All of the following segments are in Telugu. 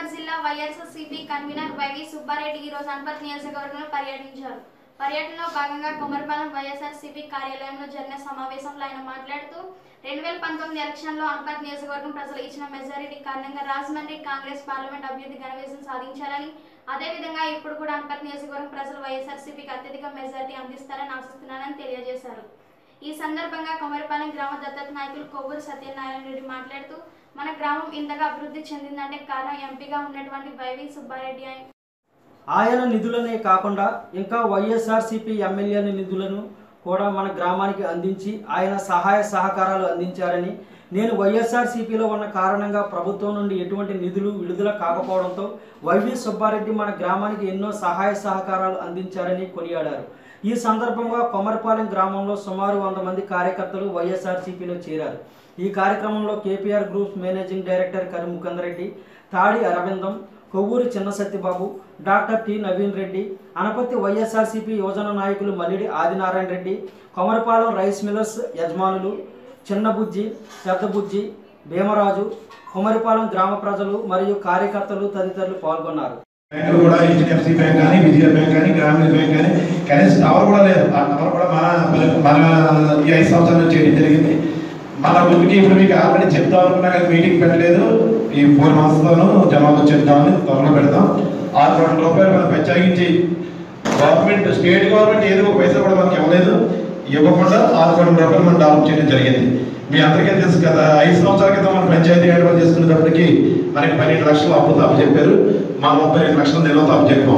అనపర్తి జిల్లా వైఎస్ఆర్సీపీ కన్వీనర్ వైవి సుబ్బారెడ్డి ఈ రోజు అనపర్తి నియోజకవర్గంలో పర్యటించారు పర్యటనలో భాగంగా కొమరపాలెం వైఎస్ఆర్సీపీ కార్యాలయంలో జరిగిన సమావేశంలో ఆయన మాట్లాడుతూ రెండు వేల పంతొమ్మిది ఎలక్షన్లో అనపర్తి నియోజకవర్గం ప్రజలు ఇచ్చిన మెజారిటీ కారణంగా రాజమండ్రి కాంగ్రెస్ పార్లమెంట్ అభ్యర్థి ఘన విజయం సాధించారని అదేవిధంగా ఇప్పుడు కూడా అనపర్తి నియోజకవర్గం ప్రజలు వైఎస్ఆర్సీపీకి అత్యధిక మెజారిటీ అందిస్తారని ఆశిస్తున్నారని తెలియజేశారు ఈ సందర్భంగా కొమరపాలెం గ్రామ దత్తత నాయకులు కొవ్వూరు సత్యనారాయణ రెడ్డి మాట్లాడుతూ మన గ్రామం ఇంతగా అభివృద్ధి చెందిందంటే కారణం ఎంపీగా ఉన్నటువంటి వైవి సుబ్బారెడ్డి అని ఆయన నిధులనే కాకుండా ఇంకా వైఎస్ఆర్సీపీ ఎమ్మెల్యేల నిధులను కూడా మన గ్రామానికి అందించి ఆయన సహాయ సహకారాలు అందించారని నేను వైఎస్ఆర్సీపీలో ఉన్న కారణంగా ప్రభుత్వం నుండి ఎటువంటి నిధులు విడుదల కాకపోవడంతో వైవి సుబ్బారెడ్డి మన గ్రామానికి ఎన్నో సహాయ సహకారాలు అందించారని కొనియాడారు ఈ సందర్భంగా కొమరపాలెం గ్రామంలో సుమారు వంద మంది కార్యకర్తలు వైఎస్ఆర్సీపీలో చేరారు ఈ కార్యక్రమంలో కేపీఆర్ గ్రూప్ మేనేజింగ్ డైరెక్టర్ కరి ముకుందర్ రెడ్డి తాడి అరవిందం కొవ్వూరి చిన్న సత్యబాబు డాక్టర్ టి నవీన్ రెడ్డి అనపత్తి వైఎస్ఆర్సీపీ యువజన నాయకులు మల్లిడి ఆదినారాయణ రెడ్డి కొమరపాలెం రైస్ మిల్లర్స్ యజమానులు చిన్నబుజ్జి పెద్దబుజ్జి భీమరాజు కొమరిపాలెం గ్రామ ప్రజలు మరియు కార్యకర్తలు తదితరులు పాల్గొన్నారు బ్యాంకులు కూడా హెచ్డిఎఫ్సి బ్యాంక్ కానీ విజయ బ్యాంక్ కానీ గ్రామీణ బ్యాంక్ కానీ కనీసం టవర్ కూడా లేదు ఆ టవర్ కూడా మన మన ఈ ఐదు సంవత్సరాలు చేయడం జరిగింది మన ఊరికి ఇప్పుడు మీకు ఆల్రెడీ చెప్తాం అనుకున్నా కానీ మీటింగ్ పెట్టలేదు ఈ ఫోర్ మంత్స్తోనూ జనాభా చెప్తామని త్వరలో పెడతాం ఆరు కోట్ల రూపాయలు మనం ప్రత్యేకించి గవర్నమెంట్ స్టేట్ గవర్నమెంట్ ఏదో ఒక పైసలు కూడా మనకి ఇవ్వలేదు ఇవ్వకుండా ఆరు కోట్ల రూపాయలు మనం డెవలప్ చేయడం జరిగింది మీ అందరికీ తెలుసు కదా ఐదు సంవత్సరాల క్రితం మనం పంచాయతీ ఏర్పాటు చేసుకునేటప్పటికి మనకి పన్నెండు లక్షలు అప్పు తప్పు చెప్పారు మా ముప్పై రెండు లక్షల నిల్వ తప్పు చెప్పాం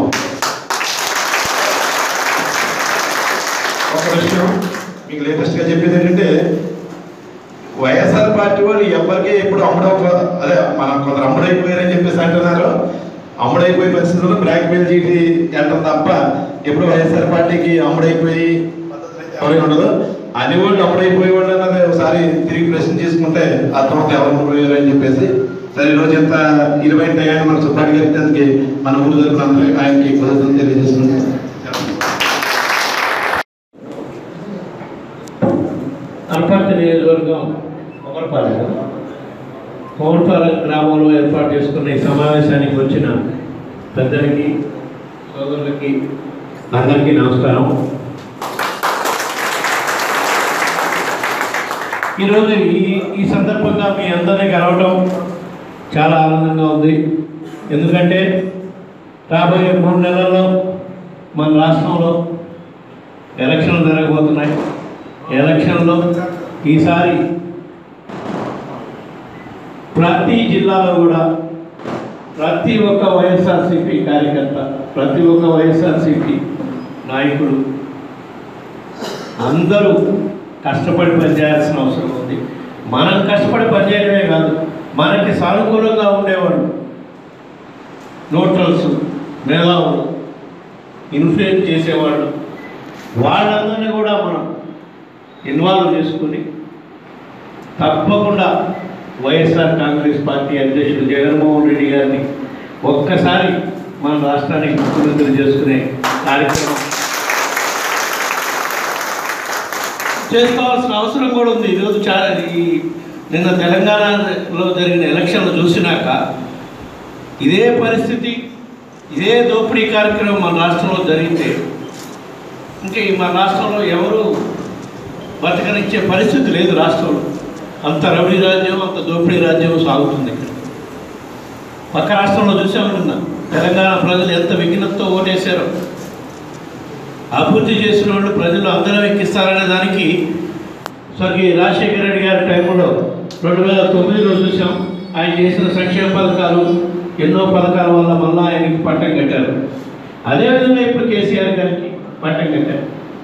ఒక విషయం మీకు లేటెస్ట్గా చెప్పేది ఏంటంటే వైఎస్ఆర్ పార్టీ వాళ్ళు ఎవరికి ఎప్పుడు అమ్ముడవ అదే మన కొందరు అమ్ముడైపోయారని చెప్పేసి అంటున్నారు అమ్ముడైపోయే పరిస్థితుల్లో బ్లాక్ మెయిల్ చేసి అంటాం తప్ప ఎప్పుడు వైఎస్ఆర్ పార్టీకి అమ్ముడైపోయి పద్ధతులు అయితే ఎవరికి ఉండదు అన్ని వాళ్ళు అమ్ముడైపోయే వాళ్ళు అన్నది ఒకసారి తిరిగి ప్రశ్న చేసుకుంటే అర్థమవుతుంది ఎవరు అమ్ముడయ్యారు అని చెప్పేసి సరే ఈరోజు ఎంత ఇరవై టయాన్ని మన సుబ్బాడి గారి దానికి మన ఊరు తరపున అందరికీ ఆయనకి కృతజ్ఞతలు తెలియజేస్తున్నాం అనపర్తి నియోజకవర్గం కొమరపాలెం కొమరపాలెం గ్రామంలో ఏర్పాటు చేసుకున్న ఈ సమావేశానికి వచ్చిన పెద్దలకి సోదరులకి అందరికీ నమస్కారం ఈరోజు ఈ ఈ సందర్భంగా మీ అందరినీ కలవటం చాలా ఆనందంగా ఉంది ఎందుకంటే రాబోయే మూడు నెలల్లో మన రాష్ట్రంలో ఎలక్షన్లు జరగబోతున్నాయి ఎలక్షన్లో ఈసారి ప్రతి జిల్లాలో కూడా ప్రతి ఒక్క వైఎస్ఆర్సీపీ కార్యకర్త ప్రతి ఒక్క వైఎస్ఆర్సీపీ నాయకుడు అందరూ కష్టపడి పనిచేయాల్సిన అవసరం ఉంది మనం కష్టపడి పనిచేయడమే కాదు మనకి సానుకూలంగా ఉండేవాళ్ళు న్యూట్రల్స్ మేధావులు ఇన్ఫ్లుయెన్స్ చేసేవాళ్ళు వాళ్ళందరినీ కూడా మనం ఇన్వాల్వ్ చేసుకుని తప్పకుండా వైఎస్ఆర్ కాంగ్రెస్ పార్టీ అధ్యక్షుడు జగన్మోహన్ రెడ్డి గారిని ఒక్కసారి మన రాష్ట్రానికి ముఖ్యమంత్రి చేసుకునే కార్యక్రమం చేసుకోవాల్సిన అవసరం కూడా ఉంది ఈరోజు చాలా ఈ నిన్న తెలంగాణలో జరిగిన ఎలక్షన్లు చూసినాక ఇదే పరిస్థితి ఇదే దోపిడీ కార్యక్రమం మన రాష్ట్రంలో జరిగితే ఇంకా ఈ మన రాష్ట్రంలో ఎవరు బతకనిచ్చే పరిస్థితి లేదు రాష్ట్రంలో అంత రౌడీ రాజ్యం అంత దోపిడీ రాజ్యం సాగుతుంది ఇక్కడ పక్క రాష్ట్రంలో చూసామనున్నా తెలంగాణ ప్రజలు ఎంత విఘ్నతతో ఓటేశారో అభివృద్ధి చేసిన వాళ్ళు ప్రజలు అందరం ఎక్కిస్తారనే దానికి స్వర్గీయ రాజశేఖర రెడ్డి గారి టైంలో రెండు వేల తొమ్మిదిలో చూసాం ఆయన చేసిన సంక్షేమ పథకాలు ఎన్నో పథకాల వల్ల మళ్ళీ ఆయనకి పట్టం కట్టారు అదేవిధంగా ఇప్పుడు కేసీఆర్ గారికి పట్టం కట్టారు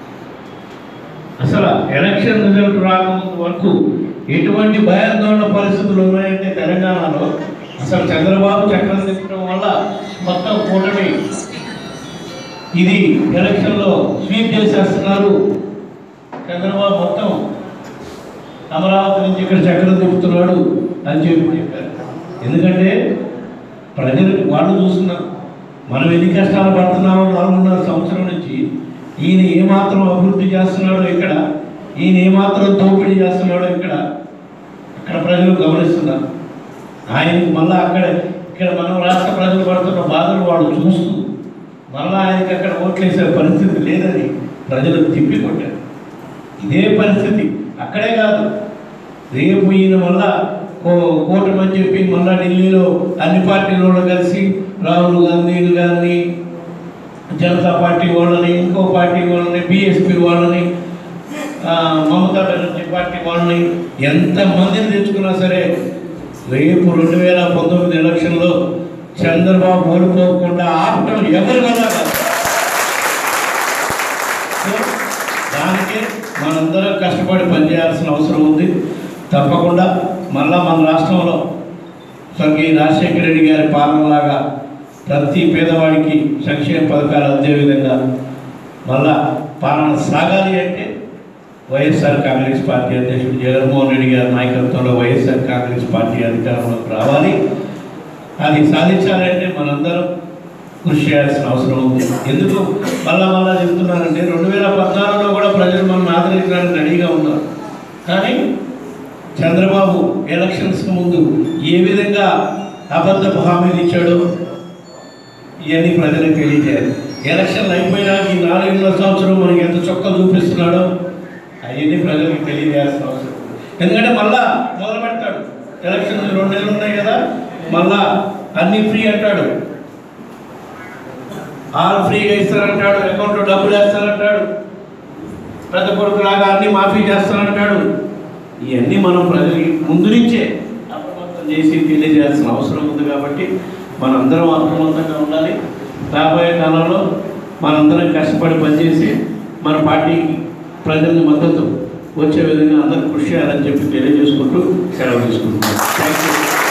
అసలు ఎలక్షన్ రిజల్ట్ రాకముందు వరకు ఎటువంటి భయాందోళన పరిస్థితులు ఉన్నాయంటే తెలంగాణలో అసలు చంద్రబాబు చక్రం తిప్పడం వల్ల మొత్తం కూటమి ఇది ఎలక్షన్లో స్వీప్ చేసేస్తున్నారు చంద్రబాబు మొత్తం అమరావతి నుంచి ఇక్కడ చక్రం తిప్పుతున్నాడు అని చెప్పి చెప్పారు ఎందుకంటే ప్రజలు వాళ్ళు చూస్తున్నారు మనం ఎన్ని కష్టాలు పడుతున్నామో నాలుగున్నర సంవత్సరం నుంచి ఈయన ఏమాత్రం అభివృద్ధి చేస్తున్నాడో ఇక్కడ ఈయన ఏమాత్రం దోపిడీ చేస్తున్నాడో ఇక్కడ అక్కడ ప్రజలు గమనిస్తున్నారు ఆయనకి మళ్ళీ అక్కడ ఇక్కడ మనం రాష్ట్ర ప్రజలు పడుతున్న బాధలు వాళ్ళు చూస్తూ మరలా ఆయనకి అక్కడ ఓట్లేసే పరిస్థితి లేదని ప్రజలు తిప్పికొట్టారు ఇదే పరిస్థితి అక్కడే కాదు రేపు ఈయన మళ్ళా కో- కూటమని చెప్పి మళ్ళా ఢిల్లీలో అన్ని పార్టీలలో కలిసి రాహుల్ గాంధీ గారిని జనతా పార్టీ వాళ్ళని ఇంకో పార్టీ వాళ్ళని బీఎస్పీ వాళ్ళని ఆ, మమతా బెనర్జీ పార్టీ వాళ్ళని ఎంతమందిని తెచ్చుకున్నా సరే రేపు రెండు వేల పంతొమ్మిది ఎలక్షన్లో చంద్రబాబు ఓడిపోకుండా ఆపటం ఎవరి వల్ల కాదు సో, దానికి మనందరం కష్టపడి పనిచేయాల్సిన అవసరం ఉంది తప్పకుండా మళ్ళా మన రాష్ట్రంలో స్వర్గీయ రాజశేఖర రెడ్డి గారి పాలనలాగా ప్రతి పేదవాడికి సంక్షేమ పథకాలు అందే విధంగా మళ్ళా పాలన సాగాలి అంటే వైఎస్ఆర్ కాంగ్రెస్ పార్టీ అధ్యక్షుడు జగన్మోహన్ రెడ్డి గారి నాయకత్వంలో వైఎస్ఆర్ కాంగ్రెస్ పార్టీ అధికారంలోకి రావాలి అది సాధించాలంటే మనందరం కృషి చేయాల్సిన అవసరం ఉంది ఎందుకు మళ్ళా మళ్ళా చెప్తున్నానంటే రెండు వేల పద్నాలుగులో కూడా ప్రజలు మనం ఆదరించడానికి రెడీగా ఉన్నారు కానీ చంద్రబాబు ఎలక్షన్స్కి ముందు ఏ విధంగా అబద్ధపు హామీలు ఇచ్చాడో ఇవన్నీ ప్రజలకు తెలియజేయాలి ఎలక్షన్లు అయిపోయినాక ఈ నాలుగున్నర సంవత్సరం మనకి ఎంత చొక్కలు చూపిస్తున్నాడో అవన్నీ ప్రజలకు తెలియజేయాల్సిన అవసరం ఉంది. ఎందుకంటే మళ్ళా మొదలు పెడతాడు ఎలక్షన్ రెండు నెలలు ఉన్నాయి కదా మళ్ళా అన్ని ఫ్రీ అంటాడు ఆల్ ఫ్రీగా ఇస్తారంటాడు అకౌంట్లో డబ్బులు వేస్తారంటాడు పెద్ద కొడుకు లాగా అన్ని మాఫీ చేస్తానంటాడు ఇవన్నీ మనం ప్రజలకి ముందు నుంచే అప్రమత్తం చేసి తెలియజేయాల్సిన అవసరం ఉంది కాబట్టి మనందరం అప్రమత్తంగా ఉండాలి రాబోయే కాలంలో మనందరం కష్టపడి పనిచేసి మన పార్టీకి ప్రజల మద్దతు వచ్చే విధంగా అందరూ కృషి చేయాలని చెప్పి తెలియజేసుకుంటూ సెలవు తీసుకుంటున్నాం థ్యాంక్ యూ